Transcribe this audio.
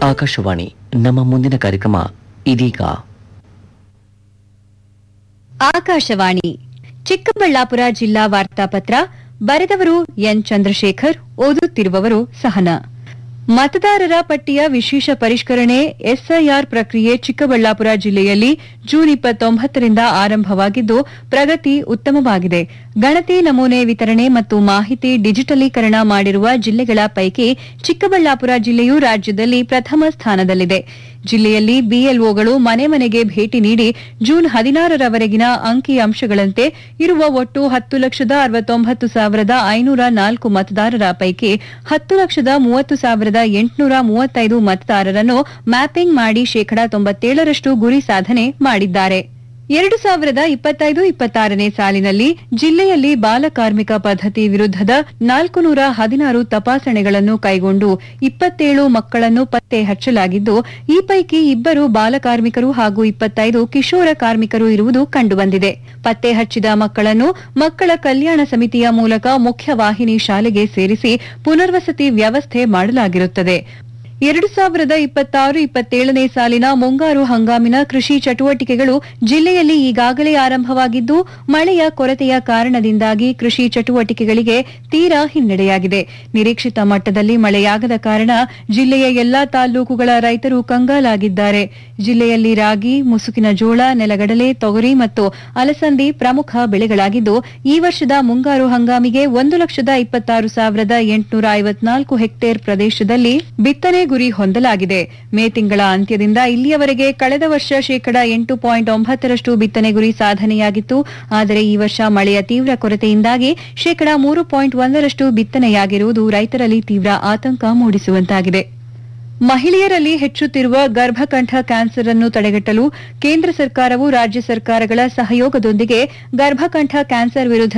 ಆಕಾಶವಾಣಿ ನಮ್ಮ ಮುಂದಿನ ಕಾರ್ಯಕ್ರಮ ಇದೀಗ ಆಕಾಶವಾಣಿ ಚಿಕ್ಕಬಳ್ಳಾಪುರ ಜಿಲ್ಲಾ ವಾರ್ತಾಪತ್ರ ಬರೆದವರು ಎನ್ ಚಂದ್ರಶೇಖರ್ ಓದುತ್ತಿರುವವರು ಸಹನ ಮತದಾರರ ಪಟ್ಟಿಯ ವಿಶೇಷ ಪರಿಷ್ಕರಣೆ ಎಸ್ಐಆರ್ ಪ್ರಕ್ರಿಯೆ ಚಿಕ್ಕಬಳ್ಳಾಪುರ ಜಿಲ್ಲೆಯಲ್ಲಿ ಜೂನ್ ಇಪ್ಪತ್ತೊಂಬತ್ತರಿಂದ ಆರಂಭವಾಗಿದ್ದು ಪ್ರಗತಿ ಉತ್ತಮವಾಗಿದೆ ಗಣತಿ ನಮೂನೆ ವಿತರಣೆ ಮತ್ತು ಮಾಹಿತಿ ಡಿಜಿಟಲೀಕರಣ ಮಾಡಿರುವ ಜಿಲ್ಲೆಗಳ ಪೈಕಿ ಚಿಕ್ಕಬಳ್ಳಾಪುರ ಜಿಲ್ಲೆಯು ರಾಜ್ಯದಲ್ಲಿ ಪ್ರಥಮ ಸ್ಥಾನದಲ್ಲಿದೆ ಜಿಲ್ಲೆಯಲ್ಲಿ ಬಿಎಲ್ಒಗಳು ಮನೆ ಮನೆಗೆ ಭೇಟಿ ನೀಡಿ ಜೂನ್ ಹದಿನಾರರವರೆಗಿನ ಅಂಕಿ ಅಂಶಗಳಂತೆ ಇರುವ ಒಟ್ಟು ಹತ್ತು ಲಕ್ಷದ ಅರವತ್ತೊಂಬತ್ತು ಸಾವಿರದ ಐನೂರ ನಾಲ್ಕು ಮತದಾರರ ಪೈಕಿ ಹತ್ತು ಲಕ್ಷದ ಮೂವತ್ತು ಸಾವಿರದ ಎಂಟುನೂರ ಮೂವತ್ತೈದು ಮತದಾರರನ್ನು ಮ್ಯಾಪಿಂಗ್ ಮಾಡಿ ಶೇಕಡಾ ತೊಂಬತ್ತೇಳರಷ್ಟು ಗುರಿ ಸಾಧನೆ ಮಾಡಿದ್ದಾರೆ ಎರಡು ಸಾವಿರದ ಇಪ್ಪತ್ತೈದು ಇಪ್ಪತ್ತಾರನೇ ಸಾಲಿನಲ್ಲಿ ಜಿಲ್ಲೆಯಲ್ಲಿ ಬಾಲಕಾರ್ಮಿಕ ಪದ್ಧತಿ ವಿರುದ್ಧದ ನಾಲ್ಕು ನೂರ ಹದಿನಾರು ತಪಾಸಣೆಗಳನ್ನು ಕೈಗೊಂಡು ಇಪ್ಪತ್ತೇಳು ಮಕ್ಕಳನ್ನು ಪತ್ತೆ ಹಚ್ಚಲಾಗಿದ್ದು ಈ ಪೈಕಿ ಇಬ್ಬರು ಬಾಲಕಾರ್ಮಿಕರು ಹಾಗೂ ಇಪ್ಪತ್ತೈದು ಕಿಶೋರ ಕಾರ್ಮಿಕರು ಇರುವುದು ಕಂಡುಬಂದಿದೆ ಪತ್ತೆ ಹಚ್ಚಿದ ಮಕ್ಕಳನ್ನು ಮಕ್ಕಳ ಕಲ್ಯಾಣ ಸಮಿತಿಯ ಮೂಲಕ ಮುಖ್ಯವಾಹಿನಿ ಶಾಲೆಗೆ ಸೇರಿಸಿ ಪುನರ್ವಸತಿ ವ್ಯವಸ್ಥೆ ಮಾಡಲಾಗಿರುತ್ತದೆ ಎರಡು ಸಾವಿರದ ಇಪ್ಪತ್ತಾರು ಇಪ್ಪತ್ತೇಳನೇ ಸಾಲಿನ ಮುಂಗಾರು ಹಂಗಾಮಿನ ಕೃಷಿ ಚಟುವಟಿಕೆಗಳು ಜಿಲ್ಲೆಯಲ್ಲಿ ಈಗಾಗಲೇ ಆರಂಭವಾಗಿದ್ದು ಮಳೆಯ ಕೊರತೆಯ ಕಾರಣದಿಂದಾಗಿ ಕೃಷಿ ಚಟುವಟಿಕೆಗಳಿಗೆ ತೀರಾ ಹಿನ್ನಡೆಯಾಗಿದೆ ನಿರೀಕ್ಷಿತ ಮಟ್ಟದಲ್ಲಿ ಮಳೆಯಾಗದ ಕಾರಣ ಜಿಲ್ಲೆಯ ಎಲ್ಲಾ ತಾಲ್ಲೂಕುಗಳ ರೈತರು ಕಂಗಾಲಾಗಿದ್ದಾರೆ ಜಿಲ್ಲೆಯಲ್ಲಿ ರಾಗಿ ಮುಸುಕಿನ ಜೋಳ ನೆಲಗಡಲೆ ತೊಗರಿ ಮತ್ತು ಅಲಸಂದಿ ಪ್ರಮುಖ ಬೆಳೆಗಳಾಗಿದ್ದು ಈ ವರ್ಷದ ಮುಂಗಾರು ಹಂಗಾಮಿಗೆ ಒಂದು ಲಕ್ಷದ ಇಪ್ಪತ್ತಾರು ಸಾವಿರದ ಎಂಟುನೂರ ಐವತ್ನಾಲ್ಕು ಹೆಕ್ಟೇರ್ ಪ್ರದೇಶದಲ್ಲಿ ಬಿತ್ತನೆ ಗುರಿ ಹೊಂದಲಾಗಿದೆ ಮೇ ತಿಂಗಳ ಅಂತ್ಯದಿಂದ ಇಲ್ಲಿಯವರೆಗೆ ಕಳೆದ ವರ್ಷ ಶೇಕಡಾ ಎಂಟು ಪಾಯಿಂಟ್ ಒಂಬತ್ತರಷ್ಟು ಬಿತ್ತನೆ ಗುರಿ ಸಾಧನೆಯಾಗಿತ್ತು ಆದರೆ ಈ ವರ್ಷ ಮಳೆಯ ತೀವ್ರ ಕೊರತೆಯಿಂದಾಗಿ ಶೇಕಡಾ ಮೂರು ಪಾಯಿಂಟ್ ಒಂದರಷ್ಟು ಬಿತ್ತನೆಯಾಗಿರುವುದು ರೈತರಲ್ಲಿ ತೀವ್ರ ಆತಂಕ ಮೂಡಿಸುವಂತಾಗಿದೆ ಮಹಿಳೆಯರಲ್ಲಿ ಹೆಚ್ಚುತ್ತಿರುವ ಗರ್ಭಕಂಠ ಕ್ಯಾನ್ಸರ್ ಅನ್ನು ತಡೆಗಟ್ಟಲು ಕೇಂದ್ರ ಸರ್ಕಾರವು ರಾಜ್ಯ ಸರ್ಕಾರಗಳ ಸಹಯೋಗದೊಂದಿಗೆ ಗರ್ಭಕಂಠ ಕ್ಯಾನ್ಸರ್ ವಿರುದ್ಧ